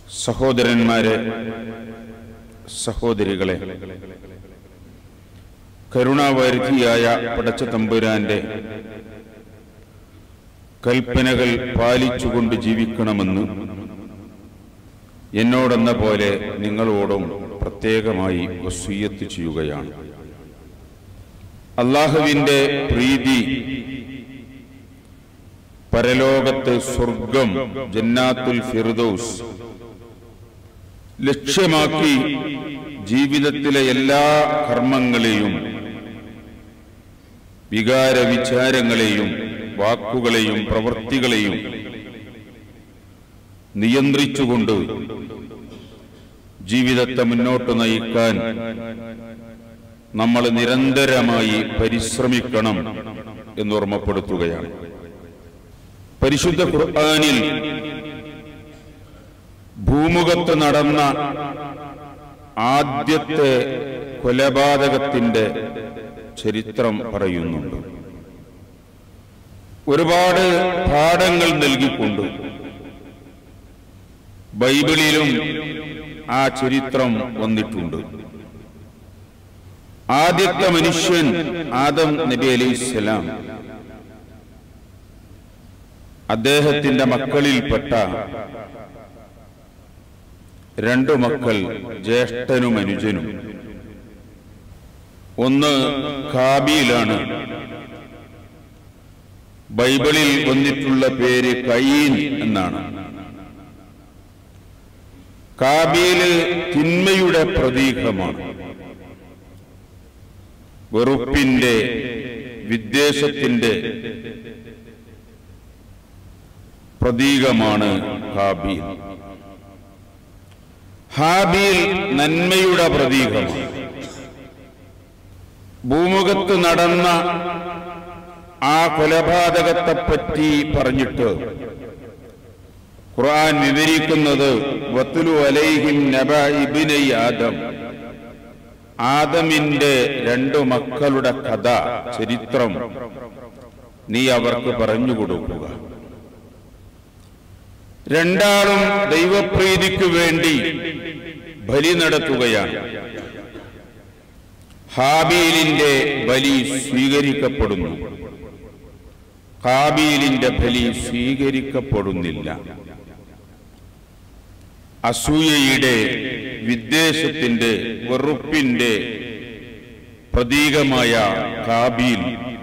സഹോദരന്മാരെ സഹോദരികളെ കരുണാവാരിധിയായ പടച്ച തമ്പുരാന്റെ കൽപ്പനകൾ പാലിച്ചുകൊണ്ട് ജീവിക്കണമെന്ന് എന്നോടെന്ന പോലെ നിങ്ങളോടും പ്രത്യേകമായി വസൂയത്ത് ചെയ്യുകയാണ് അള്ളാഹുവിന്റെ പ്രീതി പരലോകത്ത് സ്വർഗം ജന്നാത്തുൽ ഫിർദൌസ് ലക്ഷ്യമാക്കി ജീവിതത്തിലെ എല്ലാ കർമ്മങ്ങളെയും വികാര വിചാരങ്ങളെയും വാക്കുകളെയും പ്രവൃത്തികളെയും നിയന്ത്രിച്ചുകൊണ്ട് ജീവിതത്തെ മുന്നോട്ട് നയിക്കാൻ നമ്മൾ നിരന്തരമായി പരിശ്രമിക്കണം എന്ന് ഓർമ്മപ്പെടുത്തുകയാണ് പരിശുദ്ധ ഖുർആനിൽ ഭൂമുഖത്ത് നടന്ന ആദ്യത്തെ കൊലപാതകത്തിന്റെ ചരിത്രം പറയുന്നുണ്ട് ഒരുപാട് പാഠങ്ങൾ നൽകിക്കൊണ്ട് ബൈബിളിലും ആ ചരിത്രം വന്നിട്ടുണ്ട് ആദ്യത്തെ മനുഷ്യൻ ആദം നബി അലൈഹിസ്സലാം അദ്ദേഹത്തിന്റെ മക്കളിൽപ്പെട്ട രണ്ടു മക്കൾ ജ്യേഷ്ഠനും അനുജനും ഒന്ന് കാബിയിലാണ് ബൈബിളിൽ വന്നിട്ടുള്ള പേര് കയീൻ എന്നാണ് കാബീല് തിന്മയുടെ പ്രതീകമാണ് വെറുപ്പിന്റെ വിദ്വേഷത്തിന്റെ പ്രതീകമാണ് കാബീൽ ഹാബീൽ നന്മയുടെ പ്രതീകമാണ് ഭൂമുഖത്ത് നടന്ന ആ കൊലപാതകത്തെപ്പറ്റി പറഞ്ഞിട്ട് ഖുർആൻ വിവരിക്കുന്നത് വത്തുലു അലൈഹിം നബ ഇബ്നൈ ആദം ആദമിന്റെ രണ്ടു മക്കളുടെ കഥ ചരിത്രം നീ അവർക്ക് പറഞ്ഞു കൊടുക്കുക രണ്ടാളും ദൈവപ്രീതിക്ക് വേണ്ടി ബലി നടത്തുകയാണ് ഹാബീലിന്റെ ബലി സ്വീകരിക്കപ്പെടുന്നു കാബീലിന്റെ ബലി സ്വീകരിക്കപ്പെടുന്നില്ല അസൂയയുടെ വിദ്വേഷത്തിന്റെ വെറുപ്പിന്റെ പ്രതീകമായ കാബീൽ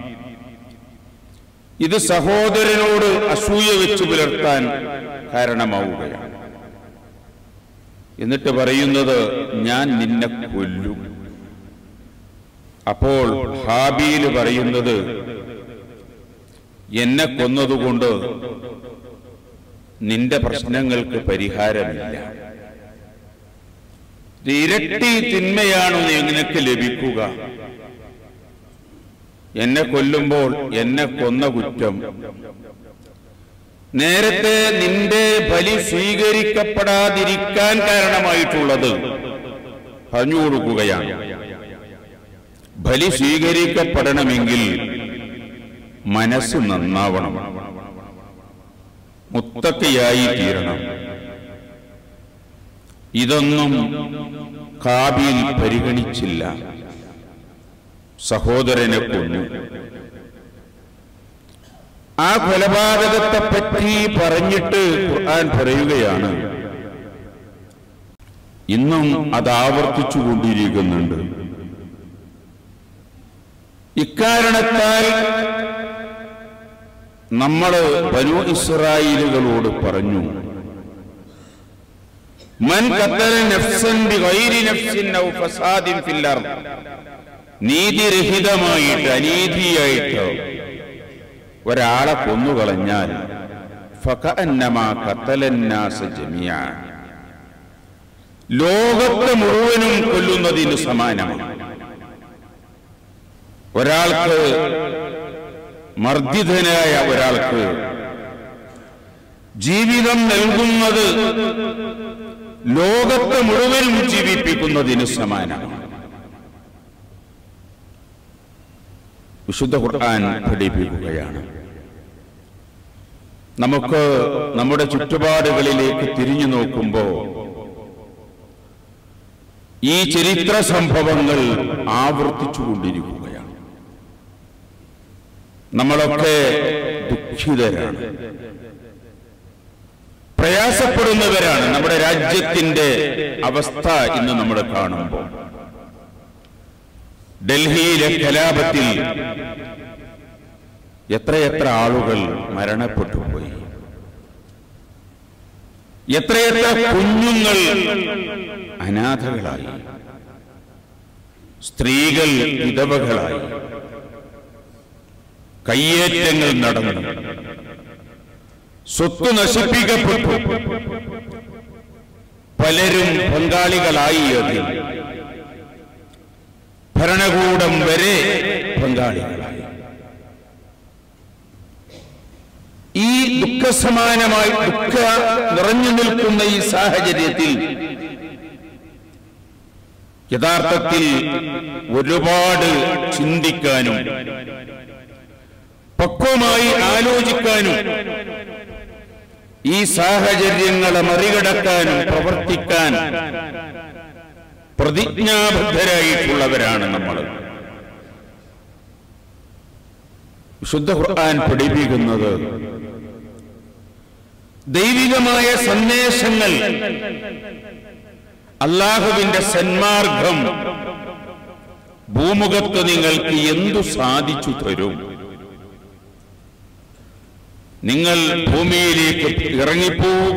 ഇത് സഹോദരനോട് അസൂയ വെച്ച് പുലർത്താൻ കാരണമാവുകയാണ് എന്നിട്ട് പറയുന്നത് ഞാൻ നിന്നെ കൊല്ലും അപ്പോൾ ഹാബീൽ പറയുന്നത് എന്നെ കൊന്നതുകൊണ്ട് നിന്റെ പ്രശ്നങ്ങൾക്ക് പരിഹാരമില്ല ഇരട്ടി തിന്മയാണ് നിനക്ക് ലഭിക്കുക എന്നെ കൊല്ലുമ്പോൾ എന്നെ കൊന്ന കുറ്റം നേരത്തെ നിന്റെ ബലി സ്വീകരിക്കപ്പെടാതിരിക്കാൻ കാരണമായിട്ടുള്ളത് പറഞ്ഞു കൊടുക്കുകയാണ് ബലി സ്വീകരിക്കപ്പെടണമെങ്കിൽ മനസ്സ് നന്നാവണം മുത്തക്കയായി തീരണം ഇതൊന്നും കാബിൽ പരിഗണിച്ചില്ല സഹോദരനെ കൊന്നു ആ കൊലപാതകത്തെ പറ്റി പറഞ്ഞിട്ട് ഖുർആൻ പറയുകയാണ് ഇന്നും അത് ആവർത്തിച്ചു കൊണ്ടിരിക്കുന്നുണ്ട് ഇക്കാരണത്താൽ നമ്മൾ ബനു ഇസ്രായേലുകളോട് പറഞ്ഞു മൻ ഖത്തല നഫ്സൻ ബിഗൈരി നഫ്സിൻ ഔ ഫസാദിൻ ഫിൽ അർദ് നീതിരഹിതമായിട്ട് അനീതിയായിട്ട് ഒരാളെ കൊന്നുകളഞ്ഞാൽ ഫകഅന്നമാ ഖത്തലന്നാസ ജമിയ ലോകത്തെ മുഴുവനും കൊല്ലുന്നതിന് സമാനമാണ് ഒരാൾക്ക് മർദ്ദിതനായ ഒരാൾക്ക് ജീവിതം നൽകുന്നത് ലോകത്തെ മുഴുവനും ജീവിപ്പിക്കുന്നതിന് സമാനമാണ് വിശുദ്ധ ഖുർആൻ പഠിപ്പിക്കുകയാണ് നമുക്ക് നമ്മുടെ ചുറ്റുപാടുകളിലേക്ക് തിരിഞ്ഞു നോക്കുമ്പോൾ ഈ ചരിത്ര സംഭവങ്ങൾ ആവർത്തിച്ചുകൊണ്ടിരിക്കുകയാണ് നമ്മളൊക്കെ ദുഃഖിതരാണ് പ്രയാസപ്പെടുന്നവരാണ് നമ്മുടെ രാജ്യത്തിന്റെ അവസ്ഥ ഇന്ന് നമ്മൾ കാണുമ്പോൾ ഡൽഹിയിലെ കലാപത്തിൽ എത്രയെത്ര ആളുകൾ മരണപ്പെട്ടു പോയി എത്രയെത്ര കുഞ്ഞുങ്ങൾ അനാഥകളായി സ്ത്രീകൾ വിധവകളായി കയ്യേറ്റങ്ങൾ നടന്നു സ്വത്ത് നശിപ്പിക്കപ്പെട്ടു പലരും പങ്കാളികളായി അതിൽ ഭരണകൂടം വരെ പങ്കാളികളായി ഈ ദുഃഖസമാനമായി ദുഃഖ നിറഞ്ഞു നിൽക്കുന്ന ഈ സാഹചര്യത്തിൽ യഥാർത്ഥത്തിൽ ഒരുപാട് ചിന്തിക്കാനും പക്വമായി ആലോചിക്കാനും ഈ സാഹചര്യങ്ങളെ മറികടക്കാനും പ്രവർത്തിക്കാൻ പ്രതിജ്ഞാബദ്ധരായിട്ടുള്ളവരാണ് നമ്മൾ വിശുദ്ധ ഖുർആൻ പഠിപ്പിക്കുന്നത് ദൈവികമായ സന്ദേശങ്ങൾ അള്ളാഹുവിന്റെ സന്മാർഗം ഭൂമുഖത്ത് നിങ്ങൾക്ക് എന്തു സാധിച്ചു തരും നിങ്ങൾ ഭൂമിയിലേക്ക് ഇറങ്ങിപ്പോവുക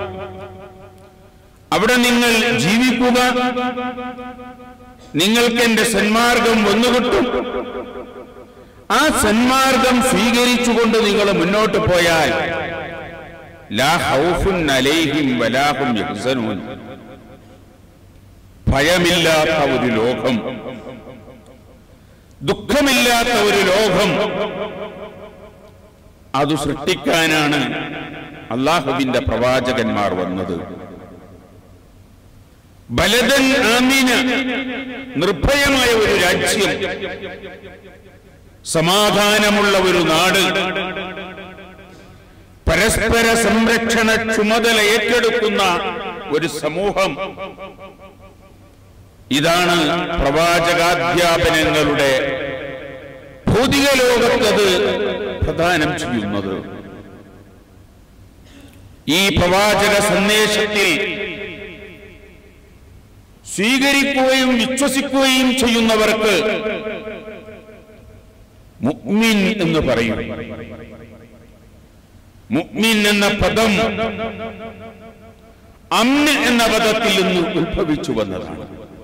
അവിടെ നിങ്ങൾ ജീവിക്കുക നിങ്ങൾക്ക് എന്റെ സന്മാർഗം വന്നുകിട്ടും ആ സന്മാർഗം സ്വീകരിച്ചുകൊണ്ട് നിങ്ങൾ മുന്നോട്ട് പോയാൽ ലാ ഹൗഫുൻ അലൈഹിം വലാഹും യഹ്സനൂൻ ഭയമില്ലാത്ത ഒരു ലോകം ദുഃഖമില്ലാത്ത ഒരു ലോകം അത് സൃഷ്ടിക്കാനാണ് അള്ളാഹുവിന്റെ പ്രവാചകന്മാർ വന്നത് ബലദൻ ആമീന നിർഭയമായ ഒരു രാജ്യം സമാധാനമുള്ള ഒരു നാട് പരസ്പര സംരക്ഷണ ചുമതല ഏറ്റെടുക്കുന്ന ഒരു സമൂഹം ഇതാണ് പ്രവാചകാധ്യാപനങ്ങളുടെ ഭൗതിക ലോകത്തത് പ്രദാനം ചെയ്യുന്നത് ഈ പ്രവാചക സന്ദേശത്തിൽ സ്വീകരിക്കുകയും വിശ്വസിക്കുകയും ചെയ്യുന്നവർക്ക് മുഅ്മിൻ എന്ന് പറയും മുഅ്മിൻ എന്ന പദം അമ്ന് എന്ന പദത്തിൽ നിന്ന് ഉത്ഭവിച്ചു വന്നതാണ്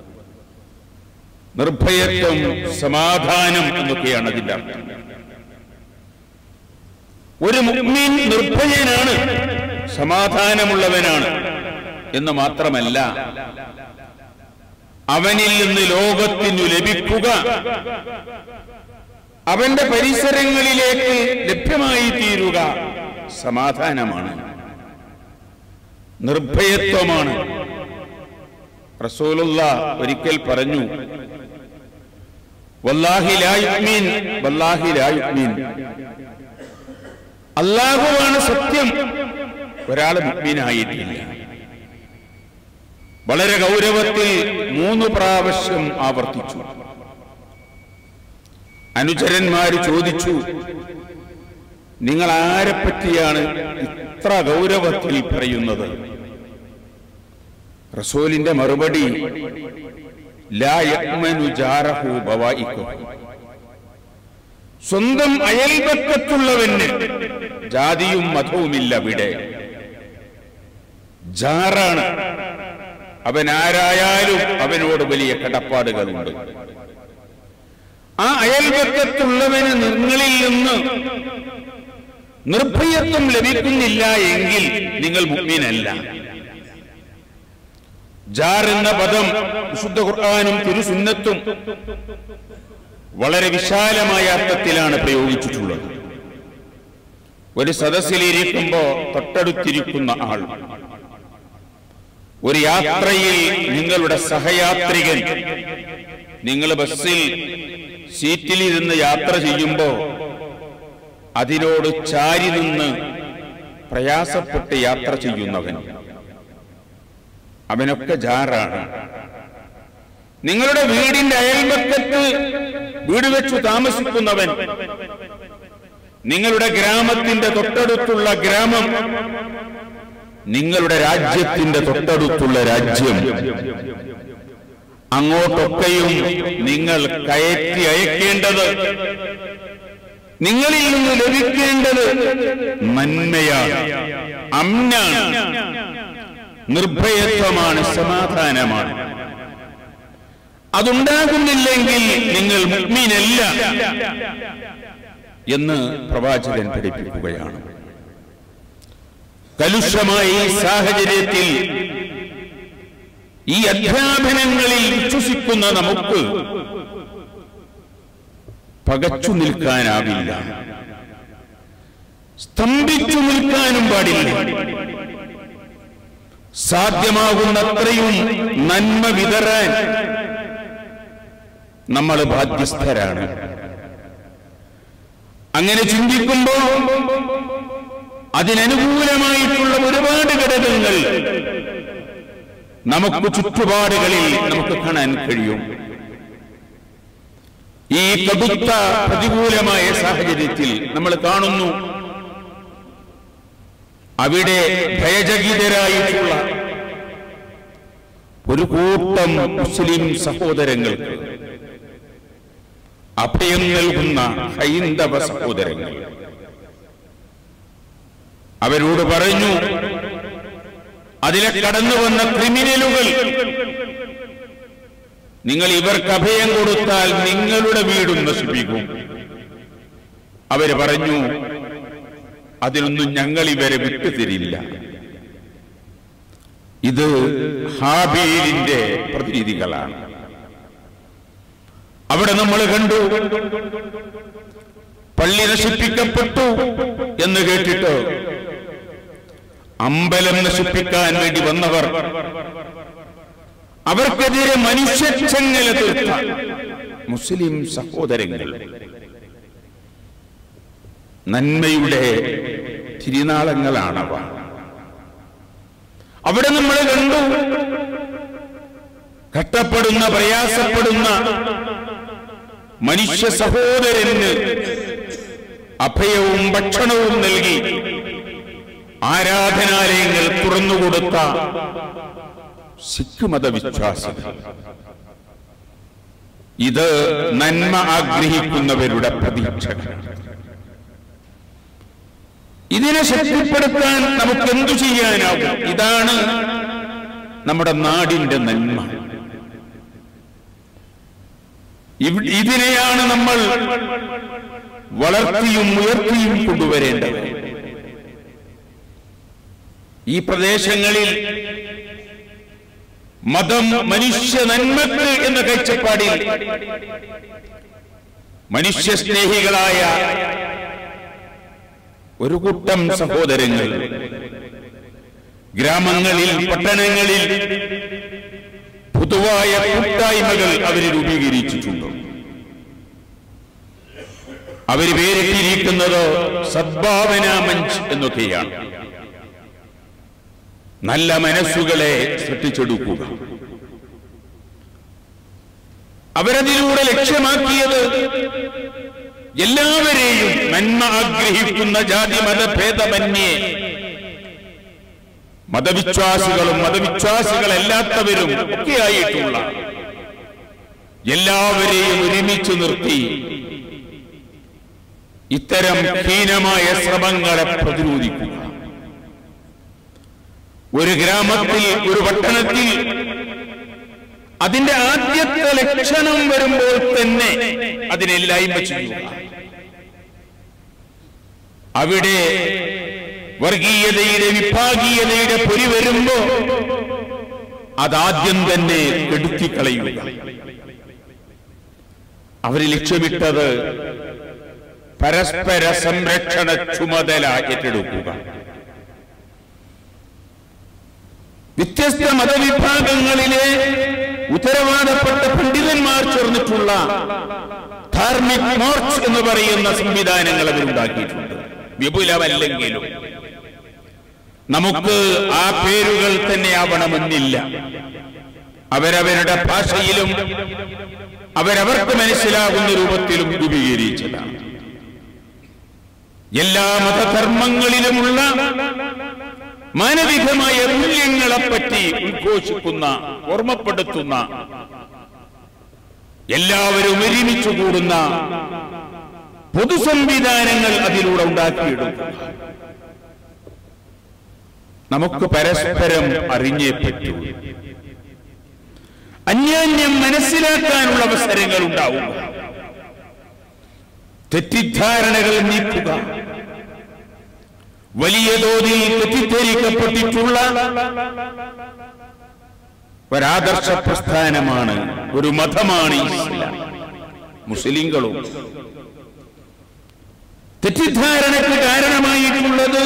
നിർഭയത്വം സമാധാനം എന്നൊക്കെയാണ് അതിന്റെ അർത്ഥം ഒരു മുഅ്മിൻ നിർഭയനാണ് സമാധാനമുള്ളവനാണ് എന്ന് മാത്രമല്ല അവനിൽ നിന്ന് ലോകത്തിനു ലഭിക്കുക അവന്റെ പരിസരങ്ങളിലേക്ക് ലഭ്യമായി തീരുക സമാധാനമാണ് നിർഭയത്വമാണ് റസൂലുള്ള ഒരിക്കൽ പറഞ്ഞു വല്ലാഹി ലാ യുഅ്മിൻ വല്ലാഹി ലാ യുഅ്മിൻ അള്ളാഹുവാണ് സത്യം ഒരാൾ മുഗ്മീനായിട്ടില്ല വളരെ ഗൗരവത്തിൽ മൂന്ന് പ്രാവശ്യം ആവർത്തിച്ചു അനുചരന്മാര് ചോദിച്ചു നിങ്ങൾ ആരെപ്പറ്റിയാണ് ഇത്ര ഗൗരവത്തിൽ പറയുന്നത് റസൂലിന്റെ മറുപടി ലാ യഅ്മനു ജാറഹു ബവായിക്കും സ്വന്തം അയൽപക്കത്തുള്ളവന് ജാതിയും മതവുമില്ല ഇവിടെ ജാറാണ് അവൻ ആരായാലും അവനോട് വലിയ കടപ്പാടുകളുണ്ട് ആ അയൽപക്കത്തുള്ളവന് നിങ്ങളിൽ നിന്ന് നിർഭയത്വം ലഭിക്കുന്നില്ല എങ്കിൽ നിങ്ങൾ മുഗ്മീനല്ല ജാർ എന്ന പദം വിശുദ്ധ ഖുർആാനും തിരുസുന്നത്തും വളരെ വിശാലമായ അർത്ഥത്തിലാണ് പ്രയോഗിച്ചിട്ടുള്ളത് ഒരു സദസ്സിലിരിക്കുമ്പോ തൊട്ടടുത്തിരിക്കുന്ന ആൾ ഒരു യാത്രയിൽ നിങ്ങളുടെ സഹയാത്രികൻ നിങ്ങൾ ബസ്സിൽ സീറ്റിൽ ഇരുന്ന് യാത്ര ചെയ്യുമ്പോ അതിനോട് ചാരി നിന്ന് പ്രയാസപ്പെട്ട് യാത്ര ചെയ്യുന്നവൻ അവനൊക്കെ ജാറാണ് നിങ്ങളുടെ വീടിന്റെ അയൽപക്കത്ത് വീട് വെച്ചു താമസിക്കുന്നവൻ നിങ്ങളുടെ ഗ്രാമത്തിന്റെ തൊട്ടടുത്തുള്ള ഗ്രാമം നിങ്ങളുടെ രാജ്യത്തിന്റെ തൊട്ടടുത്തുള്ള രാജ്യം അങ്ങോട്ടൊക്കെയും നിങ്ങൾ കയറ്റി അയക്കേണ്ടത് നിങ്ങളിൽ നിന്ന് ലഭിക്കേണ്ടത് നന്മയാണ് അമ്നാണ് നിർഭയത്വമാണ് സമാധാനമാണ് അതുണ്ടാകുന്നില്ലെങ്കിൽ നിങ്ങൾ മുഗ്മീനല്ല എന്ന് പ്രവാചകൻ പഠിപ്പിക്കുകയാണ് കലുഷമായ ഈ സാഹചര്യത്തിൽ ഈ അധ്യാപനങ്ങളിൽ വിശ്വസിക്കുന്ന നമുക്ക് പകച്ചു നിൽക്കാനാവില്ല സ്തംഭിച്ചു നിൽക്കാനും പാടില്ല സാധ്യമാകുന്നത്രയും നന്മ വിതറാൻ നമ്മൾ ബാധ്യസ്ഥരാണ് അങ്ങനെ ചിന്തിക്കുമ്പോൾ അതിനനുകൂലമായിട്ടുള്ള ഒരുപാട് ഘടകങ്ങൾ നമുക്ക് ചുറ്റുപാടുകളിൽ നമുക്ക് കാണാൻ കഴിയും ഈ കടുത്ത പ്രതികൂലമായ സാഹചര്യത്തിൽ നമ്മൾ കാണുന്നു അവിടെ ഭയചകിതരായിട്ടുള്ള ഒരു കൂട്ടം മുസ്ലിം സഹോദരങ്ങൾക്ക് അഭയം നൽകുന്ന ഹൈന്ദവ സഹോദരങ്ങൾ അവരോട് പറഞ്ഞു അതിലെ കടന്നു വന്ന ക്രിമിനലുകൾ നിങ്ങൾ ഇവർക്ക് അഭയം കൊടുത്താൽ നിങ്ങളുടെ വീടും നശിപ്പിക്കും അവര് പറഞ്ഞു അതിനൊന്നും ഞങ്ങൾ ഇവരെ വിട്ടുതരില്ല ഇത് ഹാബീലിന്റെ പ്രതിനിധികളാണ് അവിടെ നമ്മൾ കണ്ടു പള്ളി നശിപ്പിക്കപ്പെട്ടു എന്ന് കേട്ടിട്ട് അമ്പലം നശിപ്പിക്കാൻ വേണ്ടി വന്നവർ അവർക്കെതിരെ മനുഷ്യച്ചങ്ങല തീർത്ത മുസ്ലിം സഹോദരങ്ങൾ നന്മയുടെ തിരുനാളങ്ങളാണവ അവിടെ നമ്മൾ കണ്ടു കഷ്ടപ്പെടുന്ന പ്രയാസപ്പെടുന്ന മനുഷ്യ സഹോദരന് അഭയവും ഭക്ഷണവും നൽകി ആരാധനാലയങ്ങൾ തുറന്നുകൊടുത്ത സിഖ് മതവിശ്വാസികൾ ഇത് നന്മ ആഗ്രഹിക്കുന്നവരുടെ പ്രതീക്ഷകളാണ് ഇതിനെ ശക്തിപ്പെടുത്താൻ നമുക്ക് എന്തു ചെയ്യാനാവും ഇതാണ് നമ്മുടെ നാടിന്റെ നന്മ ഇവ- ഇതിനെയാണ് നമ്മൾ വളർത്തിയും ഉയർത്തിയും കൊണ്ടുവരേണ്ടത് ഈ പ്രദേശങ്ങളിൽ മതം മനുഷ്യ നന്മക്ക് എന്ന കാഴ്ചപ്പാടിൽ മനുഷ്യ സ്നേഹികളായ ഒരു കൂട്ടം സഹോദരങ്ങൾ ഗ്രാമങ്ങളിൽ പട്ടണങ്ങളിൽ പൊതുവായ കൂട്ടായ്മകൾ അവർ രൂപീകരിച്ചിട്ടുണ്ട് അവർ പേരിട്ടിരിക്കുന്നത് സദ്ഭാവന മഞ്ച് എന്നൊക്കെയാണ് നല്ല മനസ്സുകളെ സൃഷ്ടിച്ചെടുക്കുക അവരതിലൂടെ ലക്ഷ്യമാക്കിയത് എല്ലാവരെയും നന്മ ആഗ്രഹിക്കുന്ന ജാതി മതഭേദമന്യേ മതവിശ്വാസികളും മതവിശ്വാസികളല്ലാത്തവരും ഒക്കെയായിട്ടുള്ള എല്ലാവരെയും ഒരുമിച്ച് നിർത്തി ഇത്തരം ഹീനമായ ശ്രമങ്ങളെ പ്രതിരോധിക്കുക ഒരു ഗ്രാമത്തിൽ ഒരു പട്ടണത്തിൽ അതിന്റെ ആദ്യത്തെ ലക്ഷണം വരുമ്പോൾ തന്നെ അതിനെല്ലായ്മ ചെയ്യുക അവിടെ വർഗീയതയുടെ വിഭാഗീയതയുടെ പൊരി വരുമ്പോ അതാദ്യം തന്നെ കെടുത്തിക്കളയുക അവര് ലക്ഷ്യമിട്ടത് പരസ്പര സംരക്ഷണ ചുമതല ഏറ്റെടുക്കുക വ്യത്യസ്ത മതവിഭാഗങ്ങളിലെ ഉത്തരവാദപ്പെട്ട പണ്ഡിതന്മാർ ചേർന്നിട്ടുള്ള ധാർമ്മിക് മോർച്ച് എന്ന് പറയുന്ന സംവിധാനങ്ങൾ അവരുണ്ടാക്കിയിട്ടുണ്ട് വിപുലമല്ലെങ്കിലും നമുക്ക് ആ പേരുകൾ തന്നെ ആവണമെന്നില്ല അവരവരുടെ ഭാഷയിലും അവരവർക്ക് മനസ്സിലാകുന്ന രൂപത്തിലും രൂപീകരിച്ചതാണ് എല്ലാ മതധർമ്മങ്ങളിലുമുള്ള മാനവികമായ മൂല്യങ്ങളെപ്പറ്റി ഉദ്ഘോഷിക്കുന്ന ഓർമ്മപ്പെടുത്തുന്ന എല്ലാവരും ഒരുമിച്ച് കൂടുന്ന പൊതുസംവിധാനങ്ങൾ അതിലൂടെ ഉണ്ടാക്കിയെടുക്കുക നമുക്ക് പരസ്പരം അറിഞ്ഞേ പറ്റൂ അന്യോന്യം മനസ്സിലാക്കാനുള്ള അവസരങ്ങൾ ഉണ്ടാവുക തെറ്റിദ്ധാരണകൾ നീക്കുക വലിയ തോതിൽ തെറ്റിദ്ധരിക്കപ്പെട്ടിട്ടുള്ള ഒരാദർശ പ്രസ്ഥാനമാണ് ഒരു മതമാണ് ഇസ്ലാം മുസ്ലിങ്ങളും തെറ്റിദ്ധാരണയ്ക്ക് കാരണമായിട്ടുള്ളത്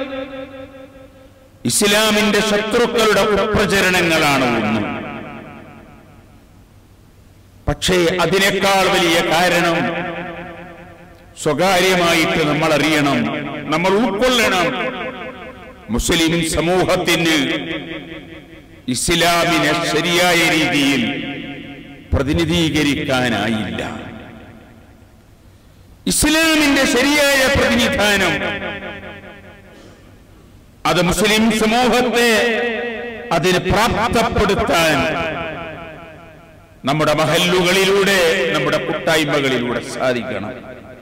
ഇസ്ലാമിന്റെ ശത്രുക്കളുടെ പ്രചരണങ്ങളാണ് ഒന്ന് പക്ഷേ അതിനേക്കാൾ വലിയ കാരണം സ്വകാര്യമായിട്ട് നമ്മൾ അറിയണം നമ്മൾ ഉൾക്കൊള്ളണം മുസ്ലിം സമൂഹത്തിന് ഇസ്ലാമിനെ ശരിയായ രീതിയിൽ പ്രതിനിധീകരിക്കാനായില്ല ഇസ്ലാമിന്റെ ശരിയായ പ്രതിനിധാനം അത് മുസ്ലിം സമൂഹത്തെ അതിന് പ്രാപ്തപ്പെടുത്താൻ നമ്മുടെ മഹല്ലുകളിലൂടെ നമ്മുടെ കൂട്ടായ്മകളിലൂടെ സാധിക്കണം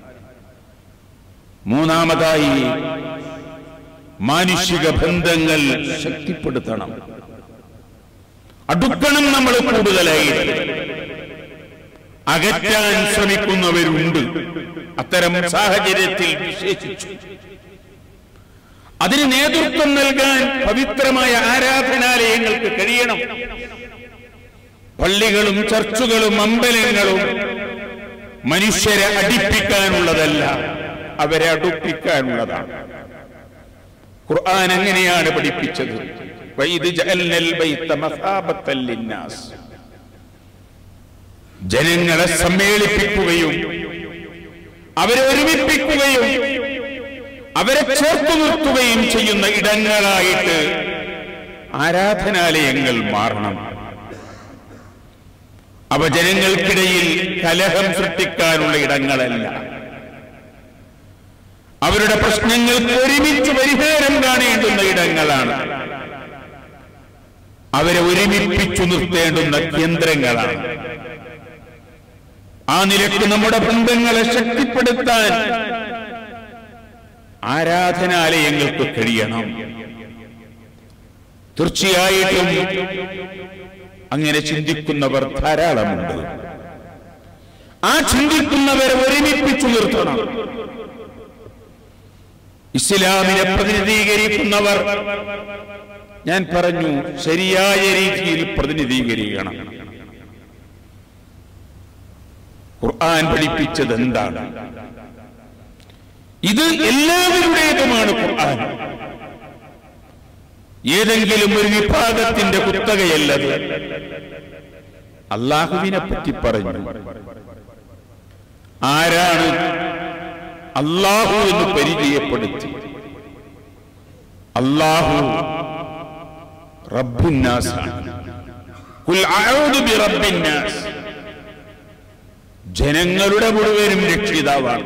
മൂന്നാമതായി മാനുഷിക ബന്ധങ്ങൾ ശക്തിപ്പെടുത്തണം അടുക്കണം നമ്മൾ കൂടുതലായി അകറ്റാൻ ശ്രമിക്കുന്നവരുണ്ട് അത്തരം സാഹചര്യത്തിൽ വിശേഷിച്ചു അതിന് നേതൃത്വം നൽകാൻ പവിത്രമായ ആരാധനാലയങ്ങൾക്ക് കഴിയണം പള്ളികളും ചർച്ചുകളും അമ്പലങ്ങളും മനുഷ്യരെ അടിപ്പിക്കാനുള്ളതല്ല അവരെ അടുപ്പിക്കാനുള്ളതാണ് ഖുർആൻ അങ്ങനെയാണ് പഠിപ്പിച്ചത് വൈദ് ജഅൽനൽ ബൈത്ത മസാബത്തൽ ലിന്നാസ് ജനങ്ങളെ സമ്മേളിപ്പിക്കുകയും അവരെ ഒരുമിപ്പിക്കുകയും അവരെ ചേർത്തു നിർത്തുകയും ചെയ്യുന്ന ഇടങ്ങളായിട്ട് ആരാധനാലയങ്ങൾ മാറണം അവ ജനങ്ങൾക്കിടയിൽ കലഹം സൃഷ്ടിക്കാനുള്ള ഇടങ്ങളല്ല അവരുടെ പ്രശ്നങ്ങൾക്ക് ഒരുമിച്ച് പരിഹാരം കാണേണ്ടുന്ന ഇടങ്ങളാണ് അവരെ ഒരുമിപ്പിച്ചു നിർത്തേണ്ടുന്ന കേന്ദ്രങ്ങളാണ് ആ നിലക്ക് നമ്മുടെ ബന്ധങ്ങളെ ശക്തിപ്പെടുത്താൻ ആരാധനാലയങ്ങൾക്ക് കഴിയണം തീർച്ചയായിട്ടും അങ്ങനെ ചിന്തിക്കുന്നവർ ധാരാളമുണ്ട് ആ ചിന്തിക്കുന്നവരെ ഒരുമിപ്പിച്ചു നിർത്തണം ഇസ്ലാമിനെ പ്രതിനിധീകരിക്കുന്നവർ ഞാൻ പറഞ്ഞു ശരിയായ രീതിയിൽ പ്രതിനിധീകരിക്കണം ഖുർആൻ പഠിപ്പിച്ചത് എന്താണ് ഇത് എല്ലാവരുടേതുമാണ് ഖുർആൻ ഏതെങ്കിലും ഒരു വിഭാഗത്തിന്റെ കുത്തകയല്ലത് അള്ളാഹുവിനെ പറ്റി പറഞ്ഞു ആരാണ് അള്ളാഹു എന്ന് പരിചയപ്പെടുത്തി അള്ളാഹു റബ്ബുന്നാസാണ് ഖുൽ അഊദു ബിറബ്ബിന്നാസ് ജനങ്ങളുടെ മുഴുവനും രക്ഷിതാവാണ്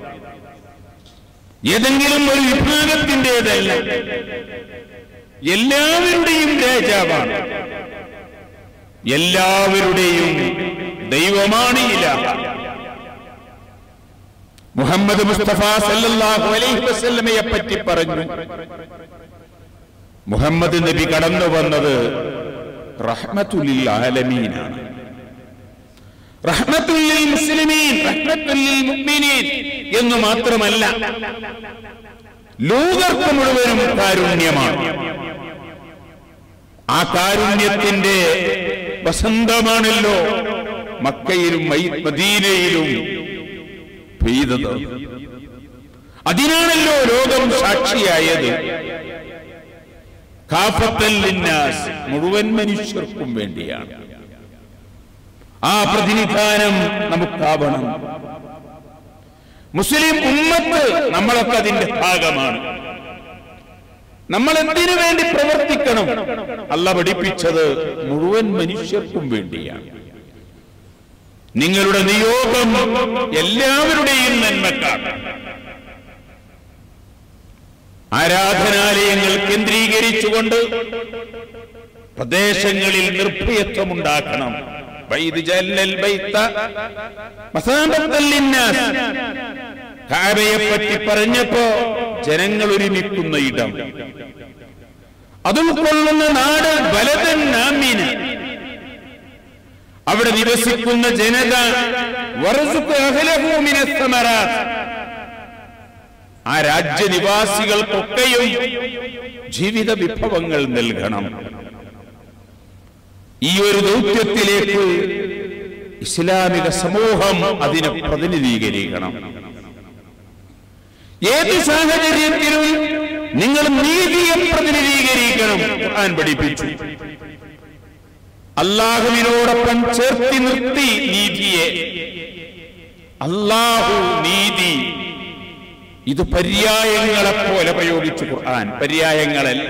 ഏതെങ്കിലും ഒരു വിഭാഗത്തിൻ്റെതല്ല എല്ലാവരുടെയും രാജാവാണ് എല്ലാവരുടെയും ദൈവമാണ് ഇലാഹ മുഹമ്മദ് മുസ്തഫ സല്ലല്ലാഹു അലൈഹി വസല്ലമയെ പറ്റി പറഞ്ഞു മുഹമ്മദ് നബി കടന്നു വന്നത് റഹ്മത്തുലിൽ ആലമീനാണ് റഹ്മത്തുല്ലിൽ മുസ്ലിമീൻ റഹ്മത്തുല്ലിൽ മുഅ്മിനീൻ എന്ന് മാത്രമല്ല ലോകർക്ക് മുഴുവനും കാരുണ്യമാണ് ആ കാരുണ്യത്തിന്റെ വസന്തമാണല്ലോ മക്കയിലും മൈ- മദീനയിലും പെയ്തത് അതിനാണല്ലോ ലോകം സാക്ഷിയായത് കാഫത്തൽ ലിന്നാസ് മുഴുവൻ മനുഷ്യർക്കും വേണ്ടിയാണ് ആ പ്രതിനിധാനം നമുക്കാവണം മുസ്ലിം ഉമ്മത്ത് നമ്മളൊക്കെ അതിന്റെ ഭാഗമാണ് നമ്മൾ എന്തിനു വേണ്ടി പ്രവർത്തിക്കണം അല്ല പഠിപ്പിച്ചത് മുഴുവൻ മനുഷ്യർക്കും വേണ്ടിയാണ് നിങ്ങളുടെ നിയോഗം എല്ലാവരുടെയും നന്മക്കാണ് ആരാധനാലയങ്ങൾ കേന്ദ്രീകരിച്ചുകൊണ്ട് പ്രദേശങ്ങളിൽ നിർഭയത്വമുണ്ടാക്കണം വൈദ് ജല്ലൽ ബൈത്ത മസാബത്തൽ ലിന്നാസ്. കാബയെ പറ്റി പറഞ്ഞപ്പോ ജനങ്ങൾ ഒരുമിക്കുന്ന ഇടം അത് ഉൾക്കൊള്ളുന്ന നാട് ബലതൻ നാമീന അവിടെ നിവസിക്കുന്ന ജനത വറസുക്ക് അഹ്ലഹു മിനസ് സമറാത്ത്. ആ രാജ്യനിവാസികൾക്കൊക്കെയും ജീവിത വിഭവങ്ങൾ നൽകണം ഈ ഒരു ദൗത്യത്തിലേക്ക് ഇസ്ലാമിക സമൂഹം അതിനെ പ്രതിനിധീകരിക്കണം ഏത് സാഹചര്യത്തിലും നിങ്ങൾ നീതിയെ പ്രതിനിധീകരിക്കണം ഖുർആൻ പഠിപ്പിച്ചു അള്ളാഹുവിനോടൊപ്പം ചേർത്തി നിർത്തി നീതിയെ അള്ളാഹു നീതി ഇത് പര്യായങ്ങളെ പോലെ പ്രയോഗിച്ചു ഖുർആൻ പര്യായങ്ങളല്ല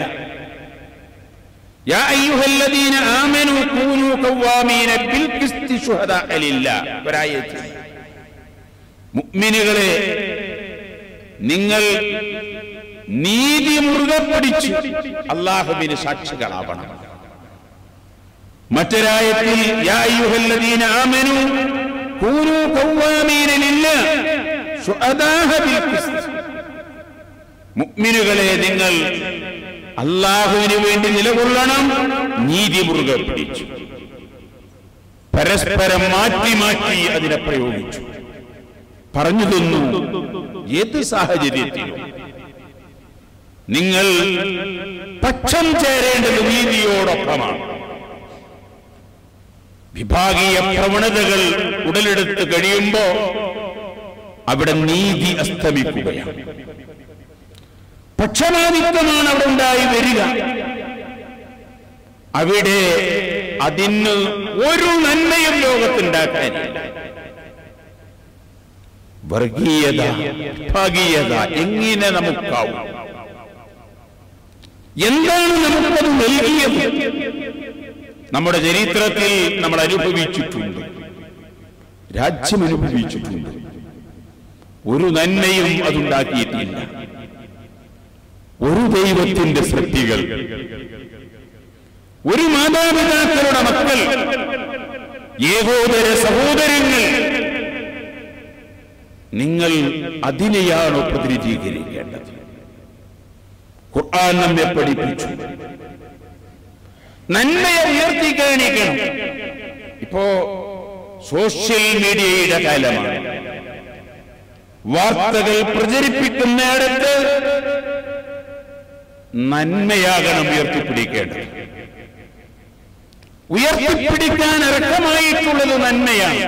يا أيها الذين آمنوا كونوا قوامين بالقسط شهداء لله ഒരായത്തിൽ മുഅ്മിനുകളെ നിങ്ങൾ നീതി മുറുകെ പിടിച്ച് അള്ളാഹുവിന് സാക്ഷികളാവണം മറ്റൊരായത്തിൽ യാ അയ്യുഹല്ലദീന ആമനു കൂനു ഖവ്വാമീന ലില്ലാഹ് ശുഹദാഹ ബിൽ ഖിസ്ത് മുഅ്മിനുകളെ നിങ്ങൾ അള്ളാഹുവിന് വേണ്ടി നിലകൊള്ളണം നീതി മുറുകെ പിടിച്ചു പരസ്പരം മാറ്റി മാറ്റി അതിനെ പ്രയോഗിച്ചു പറഞ്ഞു തന്നു ഏത് സാഹചര്യത്തിലും നിങ്ങൾ പക്ഷം ചേരേണ്ടത് നീതിയോടൊപ്പമാണ് വിഭാഗീയ പ്രവണതകൾ ഉടലെടുത്ത് കഴിയുമ്പോ അവിടെ നീതി അസ്തമിക്കുകയാണ് പക്ഷപാതിത്വമാണ് അവിടെ ഉണ്ടായി വരിക അവിടെ അതിന് ഒരു നന്മയും ലോകത്തുണ്ടാക്കാനില്ല വർഗീയത വിഭാഗീയത എങ്ങനെ നമുക്കാവും എന്താണ് നമുക്കത് നൽകിയത് നമ്മുടെ ചരിത്രത്തിൽ നമ്മൾ അനുഭവിച്ചിട്ടുണ്ട് രാജ്യം അനുഭവിച്ചിട്ടുണ്ട് ഒരു നന്മയും അതുണ്ടാക്കിയിട്ടില്ല ഒരു ദൈവത്തിന്റെ സൃഷ്ടികൾ ഒരു മാതാപിതാക്കളുടെ മക്കൾ ഏകോദര സഹോദരങ്ങൾ നിങ്ങൾ അതിനെയാണോ പ്രതിനിധീകരിക്കേണ്ടത് ഖുർആൻ നമ്മെ പഠിപ്പിച്ചു നന്മയെ ഉയർത്തി കാണിക്കണം ഇപ്പോ സോഷ്യൽ മീഡിയയുടെ കാലമാണ് വാർത്തകൾ പ്രചരിപ്പിക്കുന്നിടത്ത് നന്മയാകണം ഉയർത്തിപ്പിടിക്കേണ്ടത് ഉയർത്തിപ്പിടിക്കാൻ അർഹമായിട്ടുള്ളത് നന്മയാണ്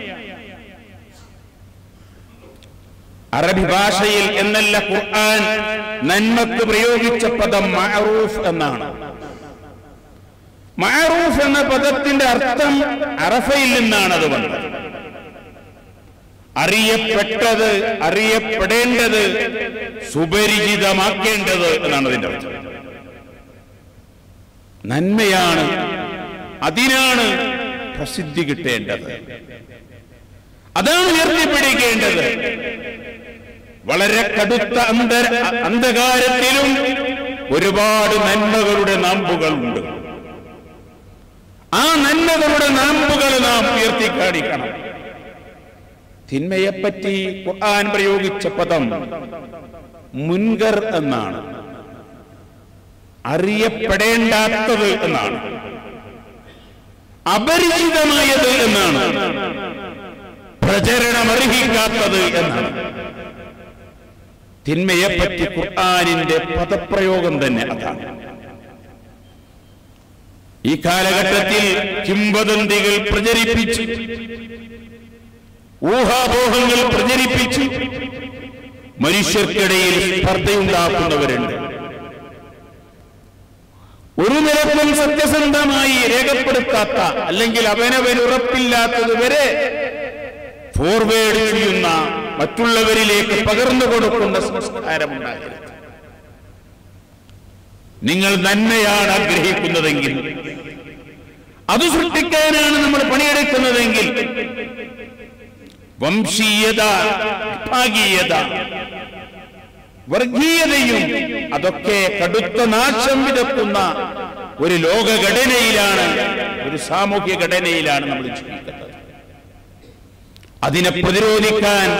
അറബി ഭാഷയിൽ എന്നല്ല ഖുർആൻ നന്മക്ക് പ്രയോഗിച്ച പദം മഅറൂഫ് എന്നാണ് മഅറൂഫ് എന്ന പദത്തിന്റെ അർത്ഥം അറഫയിൽ നിന്നാണ് അത് വന്നത് അറിയപ്പെട്ടത് അറിയപ്പെടേണ്ടത് സുപരിചിതമാക്കേണ്ടത് എന്നാണ് അതിന്റെ അർത്ഥം നന്മയാണ് അതിനാണ് പ്രസിദ്ധി കിട്ടേണ്ടത് അതാണ് ഉയർത്തിപ്പിടിക്കേണ്ടത് വളരെ കടുത്ത അന്തര അന്ധകാരത്തിലും ഒരുപാട് നന്മകളുടെ നാമ്പുകളുണ്ട് ആ നന്മകളുടെ നാമ്പുകൾ നാം ഉയർത്തി കാണിക്കണം തിന്മയെപ്പറ്റി ഖുർആൻ പ്രയോഗിച്ച പദം മുൻകർ എന്നാണ് അറിയപ്പെടേണ്ടാത്തത് എന്നാണ് അപരിചിതമായത് എന്നാണ് പ്രചരണമർഹിക്കാത്തത് എന്നാണ് തിന്മയെപ്പറ്റി ഖുർആാനിന്റെ പദപ്രയോഗം തന്നെ അതാണ് ഈ കാലഘട്ടത്തിൽ കിംവദന്തികൾ പ്രചരിപ്പിച്ച് ഊഹാപോഹങ്ങൾ പ്രചരിപ്പിച്ച് മനുഷ്യർക്കിടയിൽ സ്പർദ്ധയുണ്ടാക്കുന്നവരുണ്ട് ഒരു നിരക്കും സത്യസന്ധമായി രേഖപ്പെടുത്താത്ത അല്ലെങ്കിൽ അവനവൻ ഉറപ്പില്ലാത്തത് വരെ ഫോർവേഡ് ചെയ്യുന്ന മറ്റുള്ളവരിലേക്ക് പകർന്നു കൊടുക്കുന്ന സംസ്കാരമുണ്ടാകരുത് നിങ്ങൾ നന്മയാണ് ആഗ്രഹിക്കുന്നതെങ്കിൽ അത് സൃഷ്ടിക്കാനാണ് നമ്മൾ പണിയെടുക്കുന്നതെങ്കിൽ വംശീയത വിഭാഗീയത വർഗീയതയും അതൊക്കെ കടുത്ത നാശം വിതക്കുന്ന ഒരു ലോകഘടനയിലാണ് ഒരു സാമൂഹ്യ ഘടനയിലാണ് നമ്മൾ ജീവിക്കുന്നത് അതിനെ പ്രതിരോധിക്കാൻ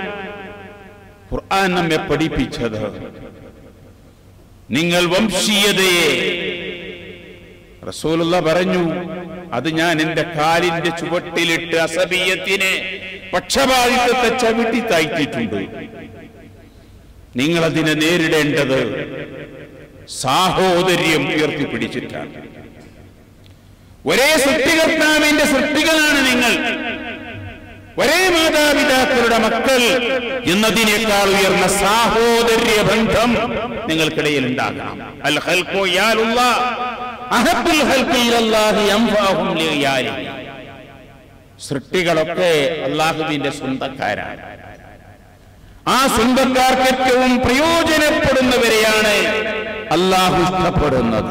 ഖുർആൻ നമ്മെ പഠിപ്പിച്ചത് നിങ്ങൾ വംശീയതയെ റസൂലുള്ള പറഞ്ഞു അത് ഞാൻ എന്റെ കാലിന്റെ ചുവട്ടിലിട്ട് അസബീയത്തിനെ പക്ഷപാതിത്വത്തെ ചവിട്ടി താഴ്ത്തിയിട്ടുണ്ട് നിങ്ങൾ അതിനെ നേരിടേണ്ടത് സാഹോദര്യം ഉയർത്തിപ്പിടിച്ചിട്ടാണ് ഒരേ സൃഷ്ടികർത്താവിന്റെ സൃഷ്ടികളാണ് നിങ്ങൾ ഒരേ മാതാപിതാക്കളുടെ മക്കൾ എന്നതിനേക്കാൾ ഉയർന്ന സാഹോദര്യ ബന്ധം നിങ്ങൾക്കിടയിൽ ഉണ്ടാകണം അൽ ഖൽഖു യാലുല്ലാ അഹബ്ബുൽ ഖൽഖി ഇലല്ലാഹി അൻഫഅഹും ലിയാലി സൃഷ്ടികളൊക്കെ അള്ളാഹുവിന്റെ സ്വന്തക്കാരാണ് ആ സ്വന്തക്കാർക്ക് ഏറ്റവും പ്രയോജനപ്പെടുന്നവരെയാണ് അള്ളാഹു ഇഷ്ടപ്പെടുന്നത്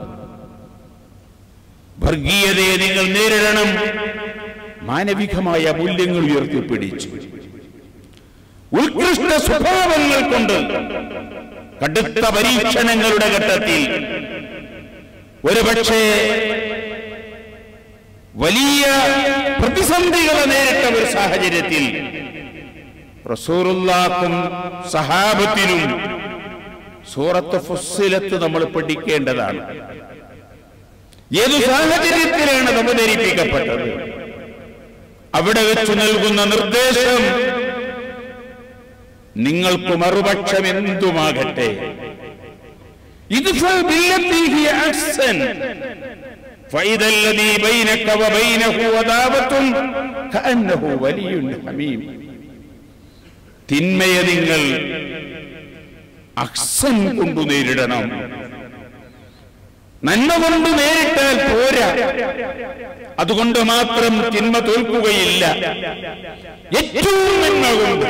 വർഗീയതയെ നിങ്ങൾ നേരിടണം മാനവികമായ മൂല്യങ്ങൾ ഉയർത്തിപ്പിടിച്ചു ഉത്കൃഷ്ട സ്വഭാവങ്ങൾ കൊണ്ട് കടുത്ത പരീക്ഷണങ്ങളുടെ ഘട്ടത്തിൽ ഒരുപക്ഷെ വലിയ പ്രതിസന്ധികളെ നേരിട്ട ഒരു സാഹചര്യത്തിൽ റസൂറുല്ലാക്കും സഹാബത്തിനും സൂറത്ത് ഫുസ്സിലത്ത് നമ്മൾ പഠിക്കേണ്ടതാണ് ഏതു സാഹചര്യത്തിലാണ് അവതരിപ്പിക്കപ്പെട്ടത് അവിടെ വെച്ച് നൽകുന്ന നിർദ്ദേശം നിങ്ങൾക്ക് മറുപക്ഷം എന്തുമാകട്ടെ ادفع بالتي هي أحسن فإذا الذي بينك وبينه عداوة كأنه ولي حميم തിന്മയെ നിങ്ങൾ അക്സൻ കൊണ്ടു നേരിടണം നന്മ കൊണ്ട് നേരിട്ടാൽ പോരാ അതുകൊണ്ട് മാത്രം തിന്മ തോൽക്കുകയില്ല ഏറ്റവും നന്മ കൊണ്ട്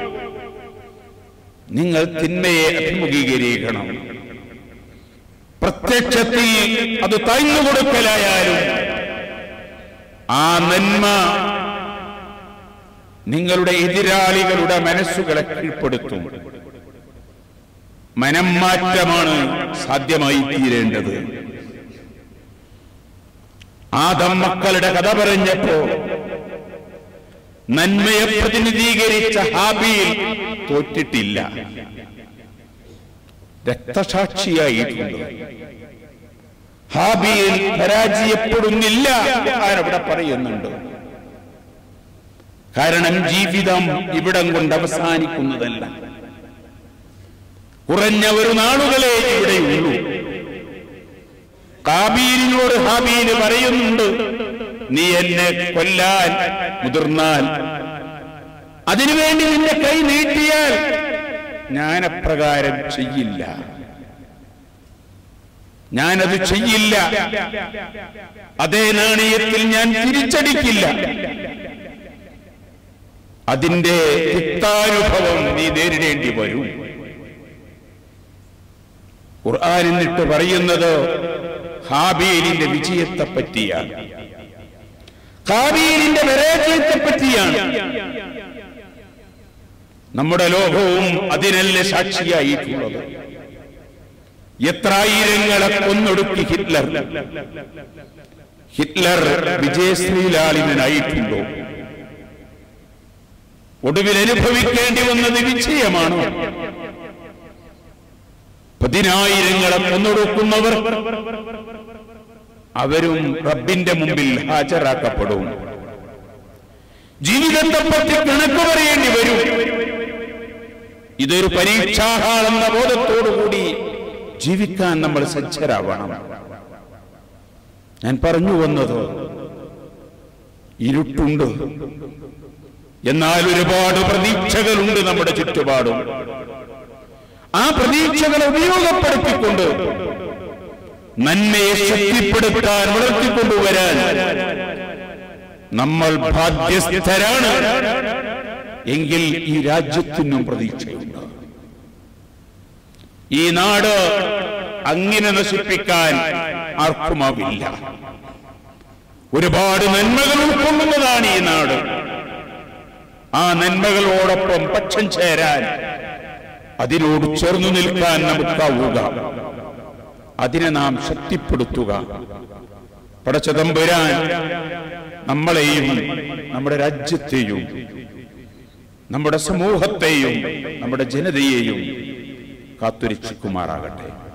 നിങ്ങൾ തിന്മയെ അഭിമുഖീകരിക്കണം പ്രത്യക്ഷത്തിൽ അത് താഴ്ന്നു കൊടുക്കലായാലും ആ നന്മ നിങ്ങളുടെ എതിരാളികളുടെ മനസ്സുകളെ കീഴ്പ്പെടുത്തും മനം മാറ്റമാണ് സാധ്യമായി തീരേണ്ടത് ആദം മക്കളുടെ കഥ പറഞ്ഞപ്പോ നന്മയെ പ്രതിനിധീകരിച്ച ഹാബിയിൽ തോറ്റിട്ടില്ല രക്തസാക്ഷിയായിട്ടുണ്ട് ഹാബിയിൽ പരാജയപ്പെടുന്നില്ല ആരവിടെ പറയുന്നുണ്ട് കാരണം ജീവിതം ഇവിടം കൊണ്ട് അവസാനിക്കുന്നതല്ല കുറഞ്ഞ ഒരു നാളുകളെ ഇവിടെയുള്ളൂ കാബീലിനോട് ഹാബീല് പറയുന്നുണ്ട് നീ എന്നെ കൊല്ലാൻ മുതിർന്നാൽ അതിനുവേണ്ടി നിന്റെ കൈ നീട്ടിയാൽ ഞാൻ അപ്രകാരം ചെയ്യില്ല ഞാനത് ചെയ്യില്ല അതേ നാണയത്തിൽ ഞാൻ തിരിച്ചടിക്കില്ല അതിന്റെ തിക്താനുഭവം നീ നേരിടേണ്ടി വരും ഖുർആൻ എന്നിട്ട് പറയുന്നത് ഹാബീലിന്റെ വിജയത്തെ പറ്റിയാണ് ഹാബീലിന്റെ പരാജയത്തെ പറ്റിയാണ് നമ്മുടെ ലോകവും അതിനല്ലേ സാക്ഷിയായിട്ടുള്ളത് എത്രായിരങ്ങളെ കൊന്നൊടുക്കി ഹിറ്റ്ലർ ഹിറ്റ്ലർ വിജയശ്രീലാളിതനായിട്ടുണ്ടോ ഒടുവിൽ അനുഭവിക്കേണ്ടി വന്നത് വിജയമാണോ പതിനായിരങ്ങളെ കൊന്നൊടുക്കുന്നവർ അവരും റബ്ബിന്റെ മുമ്പിൽ ഹാജരാക്കപ്പെടും ജീവിതത്തെ പറ്റി കണക്ക് പറയേണ്ടി വരും ഇതൊരു പരീക്ഷാഹാളെന്ന ബോധത്തോടുകൂടി ജീവിക്കാൻ നമ്മൾ സജ്ജരാവണം ഞാൻ പറഞ്ഞു വന്നത് ഇരുട്ടുണ്ട് എന്നാൽ ഒരുപാട് പ്രതീക്ഷകളുണ്ട് നമ്മുടെ ചുറ്റുപാടും ആ പ്രതീക്ഷകളെ ഉപയോഗപ്പെടുത്തിക്കൊണ്ട് നന്മയെ ശക്തിപ്പെടുത്താൻ വളർത്തിക്കൊണ്ടുവരാൻ നമ്മൾ ബാധ്യസ്ഥരാണ് എങ്കിൽ ഈ രാജ്യത്തിനും പ്രതീക്ഷയുണ്ട് ഈ നാട് അങ്ങനെ നശിപ്പിക്കാൻ ആർക്കുമാവില്ല ഒരുപാട് നന്മകൾ ഉൾക്കൊള്ളുന്നതാണ് ഈ നാട് ആ നന്മകളോടൊപ്പം പക്ഷം ചേരാൻ അതിനോട് ചേർന്നു നിൽക്കാൻ നമുക്കാവുക അതിനെ നാം ശക്തിപ്പെടുത്തുക പടച്ചതമ്പുരാൻ നമ്മളെയും നമ്മുടെ രാജ്യത്തെയും നമ്മുടെ സമൂഹത്തെയും നമ്മുടെ ജനതയെയും കാത്തുരക്ഷിക്കുമാറാകട്ടെ